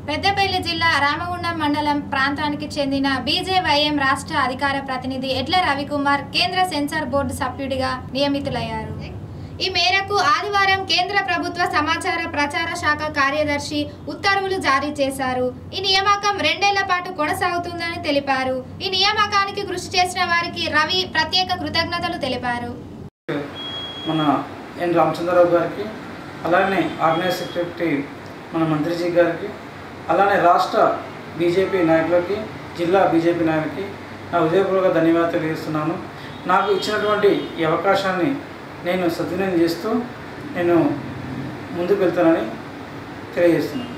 పెద్దపల్లి జిల్లా రామగుండం మండలం ప్రాంతానికి చెందిన బీజేవైఎం రాష్ట్ర అధికార ప్రతినిధి ఎడ్ల రవికుమార్ కేంద్ర సెన్సార్ బోర్డు సభ్యుడిగా నియమితులయ్యారు ఈ మేరకు ఆదివారం కేంద్ర ప్రభుత్వ సమాచార ప్రచార శాఖ కార్యదర్శి ఉత్తర్వులు జారీ చేశారు ఈ నియామకం రెండేళ్ల పాటు కొనసాగుతుందని తెలిపారు ఈ నియామకానికి కృషి చేసిన వారికి రవి ప్రత్యేక కృతజ్ఞతలు తెలిపారు మన ఎన్ రామచంద్రరావు గారికి అలానే ఆర్గనైజ్ సెక్రటరీ మన మంత్రిజీ గారికి అలానే రాష్ట్ర బీజేపీ నాయకులకి జిల్లా బీజేపీ నాయకులకి నా హృదయపూర్వక ధన్యవాదాలు తెలియజేస్తున్నాను నాకు ఇచ్చినటువంటి ఈ అవకాశాన్ని నేను సద్వినియోగం చేస్తూ నేను ముందుకు వెళ్తానని తెలియజేస్తున్నాను